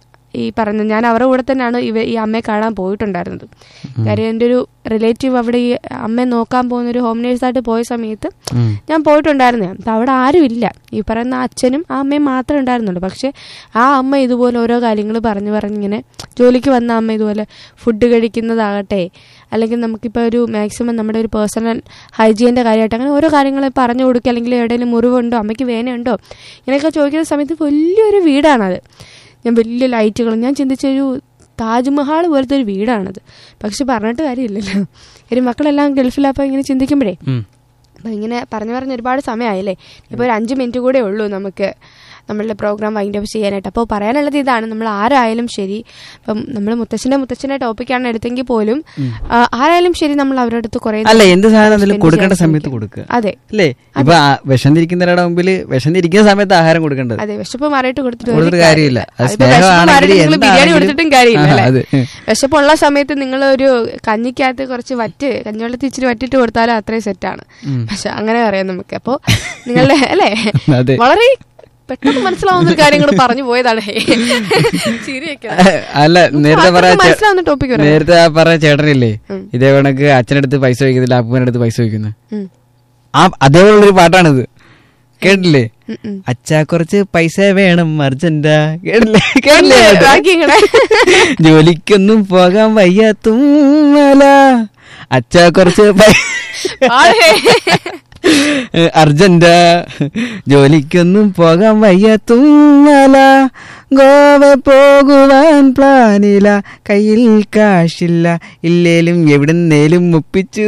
ഈ പറഞ്ഞ ഞാൻ അവരുടെ കൂടെ തന്നെയാണ് ഇവ ഈ അമ്മയെ കാണാൻ പോയിട്ടുണ്ടായിരുന്നത് കാര്യം എൻ്റെ ഒരു റിലേറ്റീവ് അവിടെ ഈ അമ്മയെ നോക്കാൻ പോകുന്ന ഒരു ഹോം നേഴ്സായിട്ട് പോയ സമയത്ത് ഞാൻ പോയിട്ടുണ്ടായിരുന്നു അപ്പം അവിടെ ആരും ഇല്ല ഈ പറയുന്ന അച്ഛനും ആ അമ്മയും മാത്രമേ ഉണ്ടായിരുന്നുള്ളൂ പക്ഷെ ആ അമ്മ ഇതുപോലെ ഓരോ കാര്യങ്ങൾ പറഞ്ഞു പറഞ്ഞിങ്ങനെ ജോലിക്ക് വന്ന അമ്മ ഇതുപോലെ ഫുഡ് കഴിക്കുന്നതാകട്ടെ അല്ലെങ്കിൽ നമുക്കിപ്പോൾ ഒരു മാക്സിമം നമ്മുടെ ഒരു പേഴ്സണൽ ഹൈജീൻ്റെ കാര്യമായിട്ട് അങ്ങനെ ഓരോ കാര്യങ്ങൾ പറഞ്ഞു കൊടുക്കുക അല്ലെങ്കിൽ എവിടെയെങ്കിലും മുറിവുണ്ടോ അമ്മയ്ക്ക് വേനയുണ്ടോ ഇങ്ങനെയൊക്കെ ചോദിക്കുന്ന സമയത്ത് വലിയൊരു വീടാണത് ഞാൻ വലിയ ലൈറ്റുകൾ ഞാൻ ചിന്തിച്ചൊരു താജ്മഹാൾ പോലത്തെ ഒരു വീടാണത് പക്ഷെ പറഞ്ഞിട്ട് കാര്യമില്ലല്ലോ ഒരു മക്കളെല്ലാം ഗൾഫിലപ്പോൾ ഇങ്ങനെ ചിന്തിക്കുമ്പോഴേ അപ്പം ഇങ്ങനെ പറഞ്ഞു പറഞ്ഞ് ഒരുപാട് സമയമായില്ലേ ഇപ്പോൾ ഒരു അഞ്ച് മിനിറ്റ് കൂടെ ഉള്ളൂ നമുക്ക് നമ്മളുടെ പ്രോഗ്രാം വൈൻഡ് അപ്പ് ചെയ്യാനായിട്ട് അപ്പോൾ പറയാനുള്ളത് ഇതാണ് നമ്മൾ ആരായാലും ശരി ഇപ്പം നമ്മൾ മുത്തച്ഛൻ്റെ മുത്തച്ഛൻ്റെ ടോപ്പിക്കാണ് എടുത്തെങ്കിൽ പോലും ആ, ആരായാലും ശരി നമ്മൾ അവരുടെ അടുത്ത് കുറേ അല്ല എന്ത് സാധനം അതിൽ spend കൊടുക്കേണ്ട ചെയ്യാൻ സമയത്ത് ശ്രമിക്കും. കൊടുക്കുക അതെ അല്ലേ ഇപ്പൊ ആ വിശന്നിരിക്കുന്നവരുടെ മുമ്പിൽ വിശന്നിരിക്കുന്ന സമയത്ത് ആഹാരം കൊടുക്കേണ്ടത് അതെ വിശപ്പ് മാറിയിട്ട് കൊടുത്തിട്ട് ഒരു കൊടുത്തിട്ട് കാര്യമില്ല. അത് അതിപ്പോ വിശപ്പ് സ്നേഹമാണെങ്കിലും മാറിയിട്ട് നിങ്ങൾ ബിരിയാണി എന്താണെങ്കിലും- കൊടുത്തിട്ടും കാര്യമില്ല ആ, അല്ലേ അതെ. വിശപ്പുള്ള സമയത്ത് നിങ്ങൾ ഒരു കഞ്ഞിക്കകത്ത് കുറച്ച് വറ്റ് കഞ്ഞിവെള്ളത്തിൽ ഇച്ചിരി വറ്റിട്ട് കൊടുത്താലും അത്രയും സെറ്റാണ് പക്ഷെ അങ്ങനെ പറയാം നമുക്ക് അപ്പോ നിങ്ങളുടെ അല്ലേ അതെ. വളരെ പെട്ടെന്ന് മനസ്സിലാവുന്ന ഒരു കാര്യങ്ങൾ പറഞ്ഞു പോയതാണ് ചിരിയൊക്കെ അല്ല നേരത്തെ ആൾക്കാർക്ക് പറയാ മനസ്സിലാവുന്ന topic പറയാം. നേരത്തെ ആ പറഞ്ഞ ചേട്ടനില്ലേ ഇതേ കണക്ക് അച്ഛനടുത്ത് പൈസ വയ്ക്കുന്നില്ല അപ്പൂൻ്റെ അടുത്ത് പൈസ വയ്ക്കുന്നത് ഉം. ആ അതേപോലുള്ളൊരു പാട്ടാണിത് കേട്ടില്ലേ ഉം, ഉം. അച്ഛാ കുറച്ച് പൈസ വേണം അർജന്റാ കേട്ടില്ലേ കേട്ടില്ലേ ഇല്ലേ, അത്? ബാക്കി ഇങ്ങനെ. ജോലിക്കൊന്നും പോകാൻ വയ്യാത്തുമ്മല അച്ഛാ കുറച്ച് പൈ- ആളെ. അർജന്റ ജോലിക്കൊന്നും പോകാൻ വയ്യാത്തുമ്മല ഗോവ പോകുവാൻ പ്ലാനില്ല കയ്യിൽ കാശില്ല ഇല്ലേലും എവിടുന്നേലും മുപ്പിച്ചു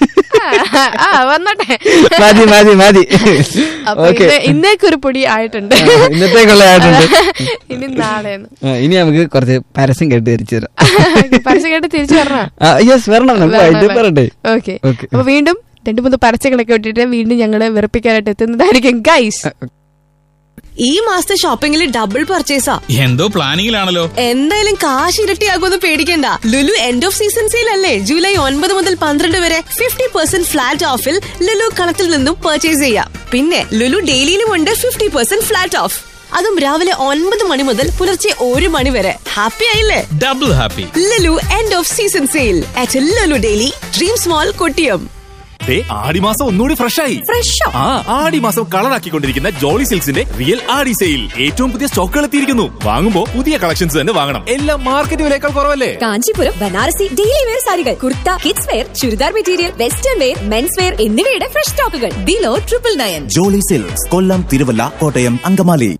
ആ വന്നോട്ടെ മതി മതി മതി അപ്പൊ ഓക്കെ ഇന്ന് ഇന്നേക്ക് ഒരു പൊടി ആയിട്ടുണ്ട് ഇന്നത്തേക്കുള്ളതായിട്ടുണ്ട് ഇനി നാളെ ആ, ഇനി നമുക്ക് കുറച്ച് പരസ്യം കേട്ട് തിരിച്ചു തരാം പരസ്യം കേട്ട് തിരിച്ചു വരണോ യെസ് വരണം നമുക്ക് വൈദ്യം പറയട്ടെ ഓക്കെ Okay. അപ്പൊ വീണ്ടും രണ്ടു മൂന്ന് പരസ്യങ്ങളൊക്കെ ഇട്ടിട്ട് വീണ്ടും ഞങ്ങള് വെറുപ്പിക്കാനായിട്ട് എത്തുന്നതായിരിക്കും ഗൈസ് ഈ മാസത്തെ ഷോപ്പിംഗിൽ ഡബിൾ പർച്ചേസാ എന്തോ പ്ലാനിങ്ങിലാണല്ലോ എന്തായാലും കാശ് ഇരട്ടിയാകുമെന്ന് പേടിക്കണ്ട Lulu end of season sale അല്ലേ ജൂലൈ ഒൻപത് മുതൽ പന്ത്രണ്ട് വരെ ഫിഫ്റ്റി പെർസെന്റ് ഫ്ലാറ്റ് ഓഫിൽ ലുലു കളത്തിൽ നിന്നും പർച്ചേസ് ചെയ്യാം പിന്നെ ലുലു ഡെയിലിയിലും ഉണ്ട് ഫിഫ്റ്റി പെർസെന്റ് ഫ്ലാറ്റ് ഓഫ് അതും രാവിലെ ഒൻപത് മണി മുതൽ പുലർച്ചെ ഒരു മണി വരെ ഹാപ്പി ആയില്ലേ double happy Lulu end of season sale at Lulu daily dream small Kottiyam ദേ ആടിമാസം ഒന്നുകൂടി ഫ്രഷ് ആയി ഫ്രഷോ ആ ആടിമാസം കളറാക്കിക്കൊണ്ടിരിക്കുന്ന ജോളി സിൽക്സിന്റെ റിയൽ ആടി സെയിൽ ഏറ്റവും പുതിയ സ്റ്റോക്കുകൾ എത്തിയിരിക്കുന്നു വാങ്ങുമ്പോ പുതിയ കളക്ഷൻസ് തന്നെ വാങ്ങണം എല്ലാം മാർക്കറ്റ് വിലയേക്കാൾ കുറവല്ലേ കാഞ്ചീപുരം ബനാറസി ഡെയിലി വെയർ സാരികൾ kurta kids wear churidar material western wear men's wear എന്നിവയുടെ ഫ്രഷ് സ്റ്റോക്കുകൾ below triple nine Jolly Silks Kollam Thiruvalla Kottayam Angamaly